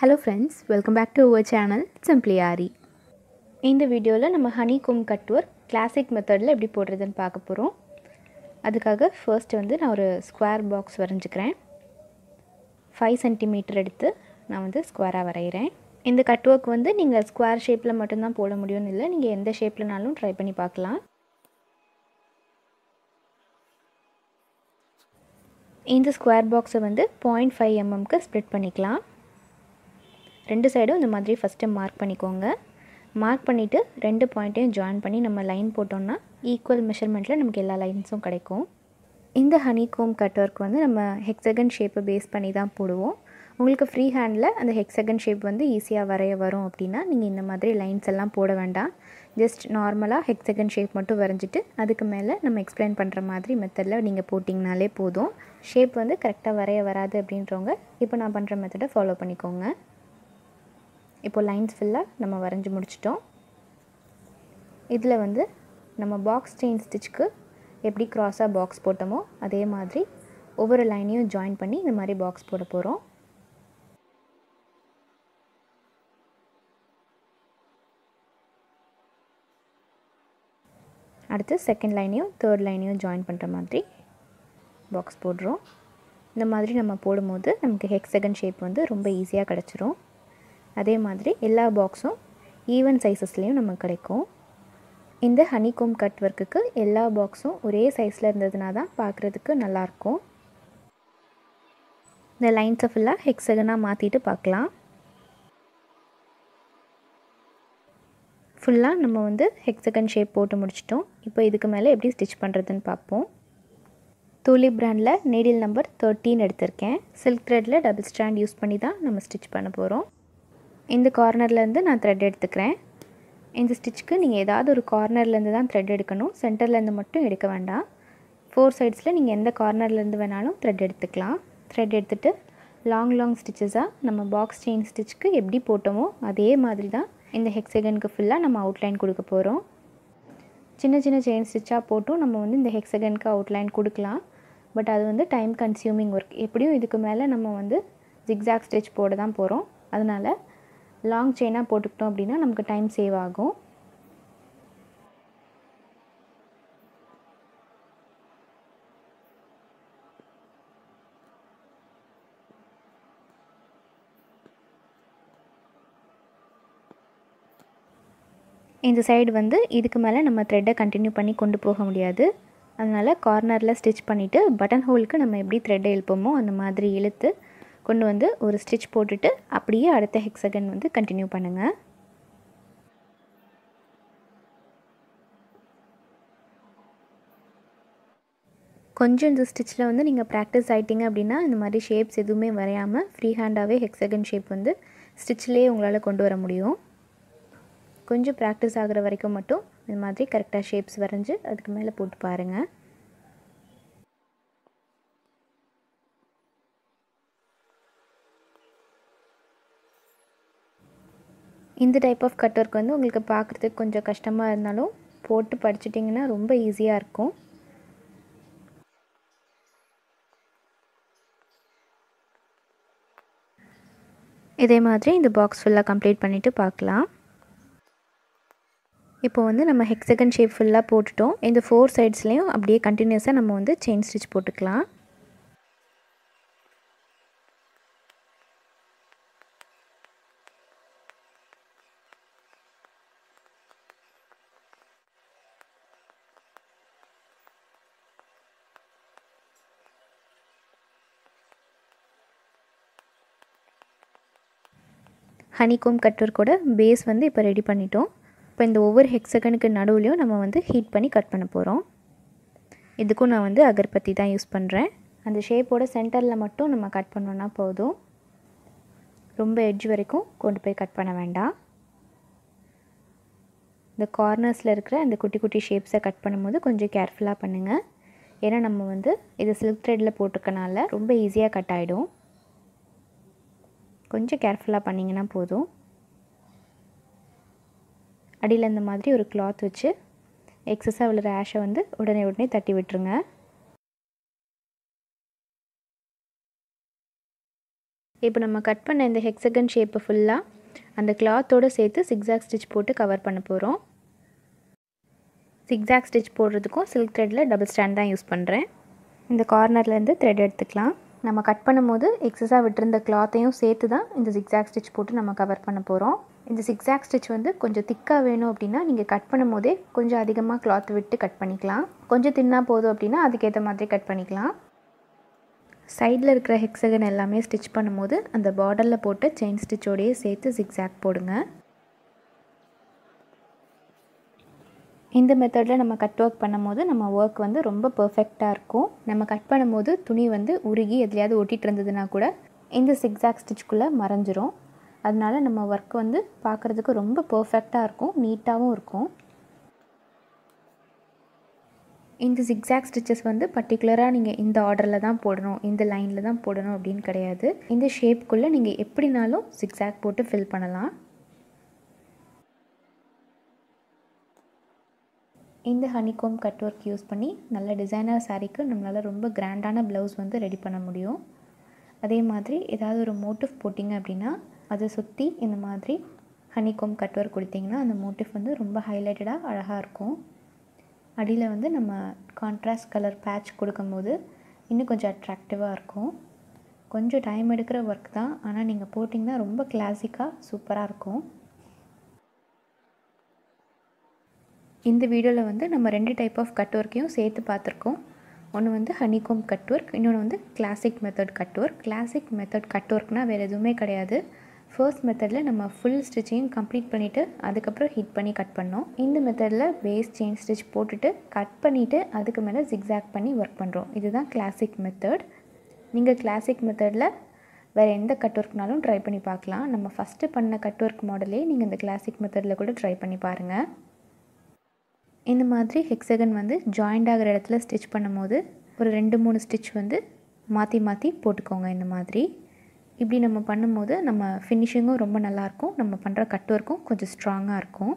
hello friends welcome back to our channel simply Aari இந்த வீடியோவில் நம்ம honey comb cut work classic மெத்தடில் எப்படி போடுறதுன்னு பார்க்க போகிறோம் அதுக்காக ஃபர்ஸ்ட் வந்து நான் ஒரு ஸ்கொயர் பாக்ஸ் வரைஞ்சிக்கிறேன் ஃபைவ் சென்டிமீட்டர் எடுத்து நான் வந்து ஸ்கொயராக வரைகிறேன் இந்த கட் ஒர்க் வந்து நீங்கள் ஸ்கொயர் ஷேப்பில் மட்டும்தான் போட முடியும்னு இல்லை நீங்கள் எந்த ஷேப்லனாலும் ட்ரை பண்ணி பார்க்கலாம் இந்த ஸ்கொயர் பாக்ஸை வந்து பாயிண்ட் ஃபைவ் எம்எம்க்கு ஸ்ப்ளிட் பண்ணிக்கலாம் ரெண்டு சைடும் இந்த மாதிரி ஃபஸ்ட்டு மார்க் பண்ணிக்கோங்க மார்க் பண்ணிவிட்டு ரெண்டு பாயிண்ட்டையும் ஜாயின் பண்ணி நம்ம லைன் போட்டோம்னா ஈக்குவல் மெஷர்மெண்ட்டில் நமக்கு எல்லா லைன்ஸும் கிடைக்கும் இந்த ஹனி கோம் கட் ஒர்க் வந்து நம்ம ஹெக்ஸகன் ஷேப்பை பேஸ் பண்ணி தான் போடுவோம் உங்களுக்கு ஃப்ரீ ஹேண்டில் அந்த ஹெக்ஸகன் ஷேப் வந்து ஈஸியாக வரைய வரும் அப்படின்னா நீங்கள் இந்த மாதிரி லைன்ஸ் எல்லாம் போட வேண்டாம் ஜஸ்ட் நார்மலாக ஹெக்ஸகன் ஷேப் மட்டும் வரைஞ்சிட்டு அதுக்கு மேலே நம்ம எக்ஸ்பிளைன் பண்ணுற மாதிரி மெத்தடில் நீங்கள் போட்டிங்கனாலே போதும் ஷேப் வந்து கரெக்டாக வரைய வராது அப்படின்றவங்க இப்போ நான் பண்ணுற மெத்தடை ஃபாலோ பண்ணிக்கோங்க இப்போ லைன்ஸ் ஃபுல்லாக நம்ம வரைஞ்சி முடிச்சிட்டோம் இதில் வந்து நம்ம பாக்ஸ் செயின் ஸ்டிச்சுக்கு எப்படி க்ராஸாக பாக்ஸ் போட்டோமோ அதே மாதிரி ஒவ்வொரு லைனையும் ஜாயின் பண்ணி இந்த மாதிரி பாக்ஸ் போட போகிறோம் அடுத்து செகண்ட் லைனையும் தேர்ட் லைனையும் ஜாயின் பண்ணுற மாதிரி பாக்ஸ் போடுறோம் இந்த மாதிரி நம்ம போடும்போது நமக்கு ஹெக்ஸகன் ஷேப் வந்து ரொம்ப ஈஸியாக கிடச்சிரும் அதே மாதிரி எல்லா பாக்ஸும் ஈவன் சைஸஸ்லேயும் நமக்கு கிடைக்கும் இந்த ஹனிகோம் கட் ஒர்க்குக்கு எல்லா பாக்ஸும் ஒரே சைஸில் இருந்ததுனா தான் பார்க்குறதுக்கு நல்லாயிருக்கும் இந்த லைன்ஸை ஃபுல்லாக ஹெக்ஸகனாக மாற்றிட்டு பார்க்கலாம் ஃபுல்லாக நம்ம வந்து ஹெக்ஸகன் ஷேப் போட்டு முடிச்சிட்டோம் இப்போ இதுக்கு மேலே எப்படி ஸ்டிச் பண்ணுறதுன்னு பார்ப்போம் தூலி பிராண்டில் நீடில் நம்பர் தேர்ட்டின் எடுத்திருக்கேன் சில்க் த்ரெட்டில் டபுள் ஸ்டாண்ட் யூஸ் பண்ணி தான் நம்ம ஸ்டிச் பண்ண போகிறோம் இந்த கார்னர்லேருந்து நான் த்ரெட் எடுத்துக்கிறேன் இந்த ஸ்டிச்சுக்கு நீங்கள் ஏதாவது ஒரு கார்னர்லேருந்து தான் த்ரெட் எடுக்கணும் சென்டர்லேருந்து மட்டும் எடுக்க வேண்டாம் ஃபோர் சைட்ஸில் நீங்கள் எந்த கார்னர்லேருந்து வேணாலும் த்ரெட் எடுத்துக்கலாம் த்ரெட் எடுத்துகிட்டு லாங் லாங் ஸ்டிச்சஸாக நம்ம பாக்ஸ் செயின் ஸ்டிச்சுக்கு எப்படி போட்டோமோ அதே மாதிரி தான் இந்த ஹெக்ஸகனுக்கு ஃபுல்லாக நம்ம அவுட்லைன் கொடுக்க போகிறோம் சின்ன சின்ன செயின் ஸ்டிச்சாக போட்டும் நம்ம வந்து இந்த ஹெக்ஸகனுக்கு அவுட்லைன் கொடுக்கலாம் பட் அது வந்து டைம் கன்சியூமிங் ஒர்க் எப்படியும் இதுக்கு மேலே நம்ம வந்து ஜிக்ஸாக் ஸ்டிச் போட தான் போகிறோம் அதனால் லாங் செயினாக போட்டுக்கிட்டோம் அப்படின்னா நமக்கு டைம் சேவ் ஆகும் இந்த சைடு வந்து இதுக்கு மேலே நம்ம த்ரெட்டை கண்டினியூ பண்ணி கொண்டு போக முடியாது அதனால் கார்னரில் ஸ்டிச் பண்ணிவிட்டு பட்டன் ஹோலுக்கு நம்ம எப்படி த்ரெட்டை இழுப்போமோ அந்த மாதிரி இழுத்து கொண்டு வந்து ஒரு ஸ்டிச் போட்டுட்டு அப்படியே அடுத்த ஹெக்ஸகன் வந்து கண்டினியூ பண்ணுங்கள் கொஞ்சம் இந்த ஸ்டிச்சில் வந்து நீங்கள் ப்ராக்டிஸ் ஆகிட்டீங்க அப்படின்னா இந்த மாதிரி ஷேப்ஸ் எதுவுமே வரையாமல் ஃப்ரீ ஹேண்டாகவே ஹெக்ஸகன் ஷேப் வந்து ஸ்டிச்சிலே உங்களால் கொண்டு வர முடியும் கொஞ்சம் ப்ராக்டிஸ் ஆகிற வரைக்கும் மட்டும் இந்த மாதிரி கரெக்டாக ஷேப்ஸ் வரைஞ்சி அதுக்கு மேலே போட்டு பாருங்கள் இந்த டைப் ஆஃப் கட் ஒர்க் வந்து உங்களுக்கு பார்க்குறதுக்கு கொஞ்சம் கஷ்டமாக இருந்தாலும் போட்டு படிச்சிட்டிங்கன்னா ரொம்ப ஈஸியாக இருக்கும் இதே மாதிரி இந்த பாக்ஸ் ஃபுல்லாக கம்ப்ளீட் பண்ணிவிட்டு பார்க்கலாம் இப்போ வந்து நம்ம ஹெக்ஸகன் ஷேப் ஃபுல்லாக போட்டுட்டோம் இந்த ஃபோர் சைட்ஸ்லேயும் அப்படியே கண்டினியூஸாக நம்ம வந்து செயின் ஸ்டிச் போட்டுக்கலாம் ஹனிகோம் கட்டர்கோட பேஸ் வந்து இப்போ ரெடி பண்ணிட்டோம் இப்போ இந்த ஒவ்வொரு ஹெக்ஸகனுக்கு நடுவுலையும் நம்ம வந்து ஹீட் பண்ணி கட் பண்ண போகிறோம் இதுக்கும் நான் வந்து அகர்பத்தி தான் யூஸ் பண்ணுறேன் அந்த ஷேப்போட சென்டரில் மட்டும் நம்ம கட் பண்ணோன்னா போதும் ரொம்ப எட்ஜ் வரைக்கும் கொண்டு போய் கட் பண்ண வேண்டாம் இந்த கார்னர்ஸில் இருக்கிற அந்த குட்டி குட்டி ஷேப்ஸை கட் பண்ணும்போது கொஞ்சம் கேர்ஃபுல்லாக பண்ணுங்கள் ஏன்னா நம்ம வந்து இது சில்க் த்ரெட்டில் போட்டிருக்கனால ரொம்ப ஈஸியாக கட் ஆகிடும் கொஞ்சம் கேர்ஃபுல்லாக பண்ணிங்கன்னா போதும் அடியில் இந்த மாதிரி ஒரு கிளாத் வச்சு எக்ஸஸாக விழுற ஆஷை வந்து உடனே உடனே தட்டி விட்டுருங்க இப்போ நம்ம கட் பண்ண இந்த ஹெக்ஸகன் ஷேப்பை ஃபுல்லாக அந்த கிளாத்தோடு சேர்த்து சிக்ஸாக் ஸ்டிச் போட்டு கவர் பண்ண போகிறோம் சிக்ஸாக் ஸ்டிச் போடுறதுக்கும் சில்க் த்ரெட்டில் டபுள் ஸ்டாண்ட் தான் யூஸ் பண்ணுறேன் இந்த கார்னர்லேருந்து த்ரெட் எடுத்துக்கலாம் நம்ம கட் பண்ணும்போது எக்ஸஸாக விட்டுருந்த கிளாத்தையும் சேர்த்து தான் இந்த சிக்ஸாக் ஸ்டிச் போட்டு நம்ம கவர் பண்ண போகிறோம் இந்த சிக்ஸாக் ஸ்டிச் வந்து கொஞ்சம் திக்காக வேணும் அப்படின்னா நீங்கள் கட் பண்ணும்போதே கொஞ்சம் அதிகமாக கிளாத் விட்டு கட் பண்ணிக்கலாம் கொஞ்சம் தின்னாக போதும் அப்படின்னா அதுக்கேற்ற மாதிரி கட் பண்ணிக்கலாம் சைடில் இருக்கிற ஹெக்ஸகன் எல்லாமே ஸ்டிச் பண்ணும்போது அந்த பார்டரில் போட்டு செயின் ஸ்டிச்சோடையே சேர்த்து ஜிக்ஸாக் போடுங்க இந்த மெத்தடில் நம்ம கட் ஒர்க் பண்ணும்போது நம்ம ஒர்க் வந்து ரொம்ப பர்ஃபெக்டாக இருக்கும் நம்ம கட் பண்ணும்போது துணி வந்து உருகி எதுலையாவது ஒட்டிகிட்டு இருந்ததுன்னா கூட இந்த சிக்ஸாக் ஸ்டிச்சுக்குள்ளே மறைஞ்சிரும் அதனால நம்ம ஒர்க் வந்து பார்க்குறதுக்கு ரொம்ப பர்ஃபெக்டாக இருக்கும் நீட்டாகவும் இருக்கும் இந்த ஜிக்ஸாக் ஸ்டிச்சஸ் வந்து பர்டிகுலராக நீங்கள் இந்த ஆர்டரில் தான் போடணும் இந்த லைனில் தான் போடணும் அப்படின்னு கிடையாது இந்த ஷேப்புக்குள்ளே நீங்கள் எப்படினாலும் ஜிக்ஸாக் போட்டு ஃபில் பண்ணலாம் இந்த ஹனிகோம் கட் ஒர்க் யூஸ் பண்ணி நல்ல டிசைனர் சாரீக்கு நம்மளால் ரொம்ப கிராண்டான ப்ளவுஸ் வந்து ரெடி பண்ண முடியும் அதே மாதிரி ஏதாவது ஒரு மோட்டிவ் போட்டிங்க அப்படின்னா அதை சுற்றி இந்த மாதிரி ஹனிகோம் கட் ஒர்க் கொடுத்திங்கன்னா அந்த மோட்டிவ் வந்து ரொம்ப ஹைலைட்டடாக அழகாக இருக்கும் அடியில் வந்து நம்ம கான்ட்ராஸ்ட் கலர் பேட்ச் கொடுக்கும்போது இன்னும் கொஞ்சம் அட்ராக்டிவாக இருக்கும் கொஞ்சம் டைம் எடுக்கிற ஒர்க் தான் ஆனால் நீங்கள் போட்டிங்கன்னா ரொம்ப கிளாசிக்காக சூப்பராக இருக்கும் இந்த வீடியோவில் வந்து நம்ம ரெண்டு டைப் ஆஃப் கட் ஒர்க்கையும் சேர்த்து பார்த்துருக்கோம் ஒன்று வந்து ஹனிகோம் கட் ஒர்க் இன்னொன்று வந்து classic method cut work classic method cut ஒர்க்னால் வேறு எதுவுமே கிடையாது ஃபர்ஸ்ட் மெத்தடில் நம்ம ஃபுல் ஸ்டிச்சையும் கம்ப்ளீட் பண்ணிவிட்டு அதுக்கப்புறம் ஹிட் பண்ணி கட் பண்ணோம் இந்த மெத்தடில் பேஸ் செயின் ஸ்டிச் போட்டுட்டு கட் பண்ணிவிட்டு அதுக்கு மேலே ஜிக்ஸாக் பண்ணி ஒர்க் பண்ணுறோம் இதுதான் கிளாசிக் மெத்தட் நீங்கள் கிளாசிக் மெத்தடில் வேறு எந்த கட் ஒர்க்னாலும் ட்ரை பண்ணி பார்க்கலாம் நம்ம ஃபஸ்ட்டு பண்ண கட் ஒர்க் மாடலே நீங்கள் இந்த கிளாசிக் மெத்தடில் கூட ட்ரை பண்ணி பாருங்கள் இந்த மாதிரி ஹெக்ஸகன் வந்து ஜாயிண்ட் ஆகிற இடத்துல ஸ்டிச் பண்ணும்போது ஒரு ரெண்டு மூணு ஸ்டிச் வந்து மாற்றி மாற்றி போட்டுக்கோங்க இந்த மாதிரி இப்படி நம்ம பண்ணும்போது நம்ம ஃபினிஷிங்கும் ரொம்ப நல்லாயிருக்கும் நம்ம பண்ணுற கட் ஒர்க்கும் கொஞ்சம் ஸ்ட்ராங்காக இருக்கும்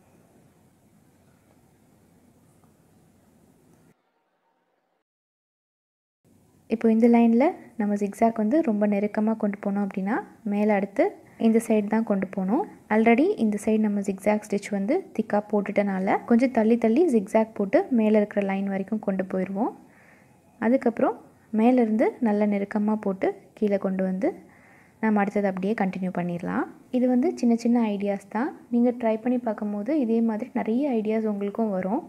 இப்போ இந்த லைனில் நம்ம ஜிக்ஸாக் வந்து ரொம்ப நெருக்கமாக கொண்டு போனோம் அப்படின்னா மேலே அடுத்து இந்த சைடு தான் கொண்டு போகணும் ஆல்ரெடி இந்த சைடு நம்ம ஜிக்ஸாக் ஸ்டிச் வந்து திக்காக போட்டுட்டனால கொஞ்சம் தள்ளி தள்ளி ஜிக்ஸாக் போட்டு மேலே இருக்கிற லைன் வரைக்கும் கொண்டு போயிடுவோம் அதுக்கப்புறம் மேலேருந்து நல்லா நெருக்கமாக போட்டு கீழே கொண்டு வந்து நம்ம அடுத்தது அப்படியே கண்டினியூ பண்ணிடலாம் இது வந்து சின்ன சின்ன ஐடியாஸ் தான் நீங்கள் ட்ரை பண்ணி பார்க்கும்போது இதே மாதிரி நிறைய ஐடியாஸ் உங்களுக்கும் வரும்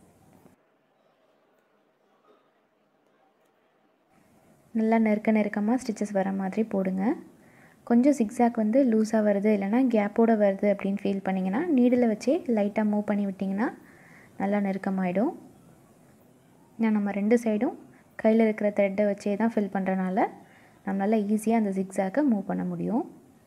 நல்லா நெருக்க நெருக்கமாக ஸ்டிச்சஸ் வர மாதிரி போடுங்க கொஞ்சம் சிக்ஸாக் வந்து லூஸாக வருது இல்லைனா கேப்போடு வருது அப்படின்னு ஃபீல் பண்ணிங்கன்னா நீடில் வச்சே லைட்டாக மூவ் பண்ணி விட்டிங்கன்னா நல்லா நெருக்கமாயிடும் நான் நம்ம ரெண்டு சைடும் கையில் இருக்கிற த்ரெட்டை வச்சே தான் ஃபில் பண்ணுறனால நம்மளால் ஈஸியாக அந்த ஜிக்ஸாக்கை மூவ் பண்ண முடியும்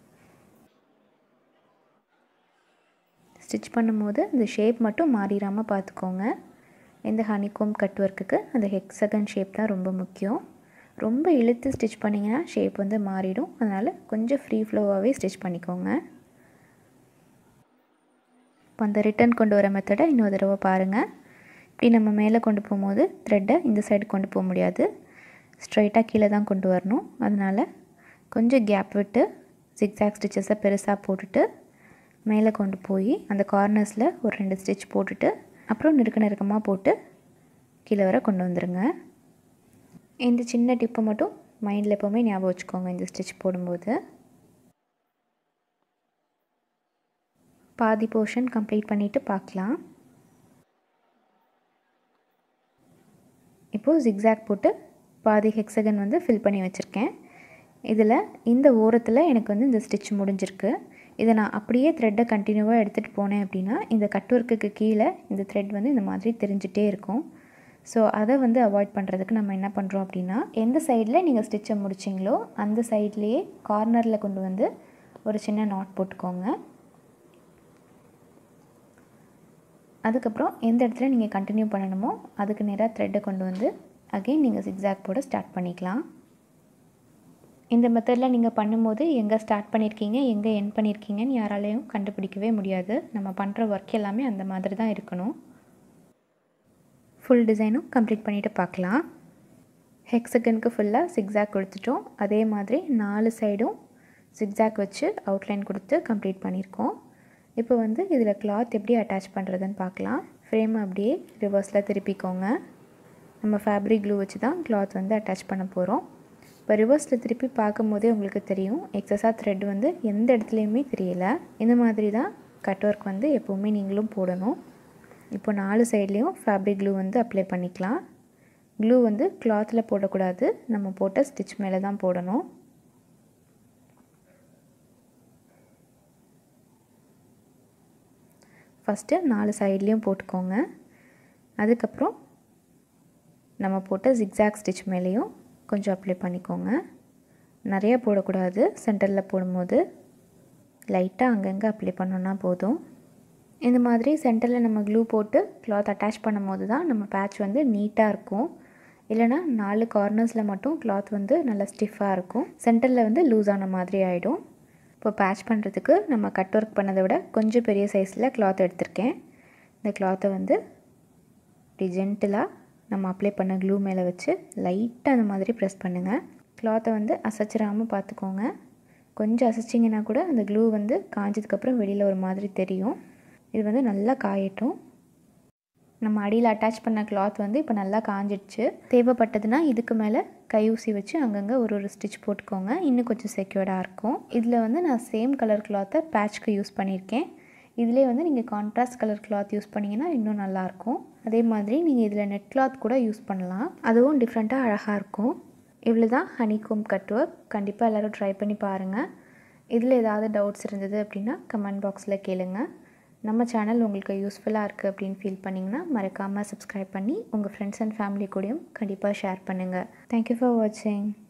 ஸ்டிச் பண்ணும்போது அந்த ஷேப் மட்டும் மாறிடாமல் பார்த்துக்கோங்க இந்த ஹனிகோம் கட் ஒர்க்குக்கு அந்த ஹெக்ஸகன் ஷேப் தான் ரொம்ப முக்கியம் ரொம்ப இழுத்து ஸ்டிச் பண்ணிங்கன்னா ஷேப் வந்து மாறிடும் அதனால் கொஞ்சம் ஃப்ரீ ஃப்ளோவாகவே ஸ்டிச் பண்ணிக்கோங்க இப்போ அந்த ரிட்டன் கொண்டு வர மெத்தடை இன்னொரு தடவை பாருங்கள் இப்படி நம்ம மேலே கொண்டு போகும்போது த்ரெட்டை இந்த சைடு கொண்டு போக முடியாது ஸ்ட்ரைட்டாக கீழே தான் கொண்டு வரணும் அதனால் கொஞ்சம் கேப் விட்டு ஜிக்ஸாக் ஸ்டிச்சஸை பெருசாக போட்டுட்டு மேலே கொண்டு போய் அந்த கார்னர்ஸில் ஒரு ரெண்டு ஸ்டிச் போட்டுட்டு அப்புறம் நெருக்க நெருக்கமாக போட்டு கீழே வர கொண்டு வந்துடுங்க இந்த சின்ன டிப்பை மட்டும் மைண்டில் எப்போவுமே ஞாபகம் வச்சுக்கோங்க இந்த ஸ்டிச் போடும்போது பாதி போர்ஷன் கம்ப்ளீட் பண்ணிவிட்டு பார்க்கலாம் இப்போது ஜிக்ஸாக் போட்டு பாதி ஹெக்ஸகன் வந்து ஃபில் பண்ணி வச்சுருக்கேன் இதில் இந்த ஓரத்தில் எனக்கு வந்து இந்த ஸ்டிச் முடிஞ்சிருக்கு இதை நான் அப்படியே த்ரெட்டை கண்டினியூவாக எடுத்துகிட்டு போனேன் அப்படின்னா இந்த கட் ஒர்க்குக்கு கீழே இந்த த்ரெட் வந்து இந்த மாதிரி தெரிஞ்சிட்டே இருக்கும் ஸோ அதை வந்து அவாய்ட் பண்ணுறதுக்கு நம்ம என்ன பண்ணுறோம் அப்படின்னா எந்த சைடில் நீங்கள் ஸ்டிச்சை முடிச்சிங்களோ அந்த சைட்லேயே கார்னரில் கொண்டு வந்து ஒரு சின்ன நாட் போட்டுக்கோங்க அதுக்கப்புறம் எந்த இடத்துல நீங்கள் கண்டினியூ பண்ணணுமோ அதுக்கு நேராக த்ரெட்டை கொண்டு வந்து அகெயின் நீங்கள் ஜிக்ஸாக் போட ஸ்டார்ட் பண்ணிக்கலாம் இந்த மெத்தடில் நீங்கள் பண்ணும்போது எங்கே ஸ்டார்ட் பண்ணியிருக்கீங்க எங்கே என் பண்ணியிருக்கீங்கன்னு யாராலையும் கண்டுபிடிக்கவே முடியாது நம்ம பண்ணுற ஒர்க் எல்லாமே அந்த மாதிரி தான் இருக்கணும் ஃபுல் டிசைனும் கம்ப்ளீட் பண்ணிவிட்டு பார்க்கலாம் ஹெக்ஸகனுக்கு ஃபுல்லாக சிக்ஸாக் கொடுத்துட்டோம் அதே மாதிரி நாலு சைடும் சிக்ஸாக் வச்சு அவுட்லைன் கொடுத்து கம்ப்ளீட் பண்ணியிருக்கோம் இப்போ வந்து இதில் கிளாத் எப்படி அட்டாச் பண்ணுறதுன்னு பார்க்கலாம் ஃப்ரேம் அப்படியே ரிவர்ஸில் திருப்பிக்கோங்க நம்ம ஃபேப்ரிக் க்ளூ வச்சு தான் கிளாத் வந்து அட்டாச் பண்ண போகிறோம் இப்போ ரிவர்ஸில் திருப்பி பார்க்கும் போதே உங்களுக்கு தெரியும் எக்ஸஸாக த்ரெட் வந்து எந்த இடத்துலையுமே தெரியல இந்த மாதிரி தான் கட் ஒர்க் வந்து எப்போவுமே நீங்களும் போடணும் இப்போ நாலு சைட்லேயும் ஃபேப்ரிக் க்ளூ வந்து அப்ளை பண்ணிக்கலாம் க்ளூ வந்து கிளாத்தில் போடக்கூடாது நம்ம போட்ட ஸ்டிச் மேலே தான் போடணும் ஃபஸ்ட்டு நாலு சைட்லேயும் போட்டுக்கோங்க அதுக்கப்புறம் நம்ம போட்ட ஜிக்ஸாக் ஸ்டிச் மேலேயும் கொஞ்சம் அப்ளை பண்ணிக்கோங்க நிறைய போடக்கூடாது சென்டரில் போடும்போது லைட்டாக அங்கங்கே அப்ளை பண்ணோன்னா போதும் இந்த மாதிரி சென்டரில் நம்ம க்ளூ போட்டு கிளாத் அட்டாச் பண்ணும் போது தான் நம்ம பேட்ச் வந்து நீட்டாக இருக்கும் இல்லைனா நாலு கார்னர்ஸில் மட்டும் கிளாத் வந்து நல்லா ஸ்டிஃபாக இருக்கும் சென்டரில் வந்து லூஸ் ஆன மாதிரி ஆகிடும் இப்போ பேட்ச் பண்ணுறதுக்கு நம்ம கட் ஒர்க் பண்ணதை விட கொஞ்சம் பெரிய சைஸில் கிளாத் எடுத்திருக்கேன் இந்த கிளாத்தை வந்து இப்படி ஜென்டிலாக நம்ம அப்ளை பண்ண க்ளூ மேலே வச்சு லைட்டாக அந்த மாதிரி ப்ரெஸ் பண்ணுங்கள் கிளாத்தை வந்து அசைச்சிடாமல் பார்த்துக்கோங்க கொஞ்சம் அசைச்சிங்கன்னா கூட அந்த க்ளூ வந்து காஞ்சதுக்கப்புறம் வெளியில் ஒரு மாதிரி தெரியும் இது வந்து நல்லா காயட்டும் நம்ம அடியில் அட்டாச் பண்ண கிளாத் வந்து இப்போ நல்லா காஞ்சிடுச்சு தேவைப்பட்டதுன்னா இதுக்கு மேலே கை ஊசி வச்சு அங்கங்கே ஒரு ஒரு ஸ்டிச் போட்டுக்கோங்க இன்னும் கொஞ்சம் செக்யூர்டாக இருக்கும் இதில் வந்து நான் சேம் கலர் கிளாத்தை பேட்ச்க்கு யூஸ் பண்ணியிருக்கேன் இதிலே வந்து நீங்கள் கான்ட்ராஸ்ட் கலர் கிளாத் யூஸ் பண்ணிங்கன்னா இன்னும் நல்லாயிருக்கும் அதே மாதிரி நீங்கள் இதில் நெட் கிளாத் கூட யூஸ் பண்ணலாம் அதுவும் டிஃப்ரெண்ட்டாக அழகாக இருக்கும் இவ்வளோ தான் ஹனிகோம் கட் ஒர்க் கண்டிப்பாக எல்லோரும் ட்ரை பண்ணி பாருங்கள் இதில் ஏதாவது டவுட்ஸ் இருந்தது அப்படின்னா கமெண்ட் பாக்ஸில் கேளுங்க நம்ம சேனல் உங்களுக்கு யூஸ்ஃபுல்லாக இருக்குது அப்படின்னு ஃபீல் பண்ணிங்கன்னா மறக்காமல் சப்ஸ்கிரைப் பண்ணி உங்கள் ஃப்ரெண்ட்ஸ் அண்ட் ஃபேமிலி கூடயும் கண்டிப்பாக ஷேர் பண்ணுங்கள் தேங்க்யூ ஃபார் வாட்சிங்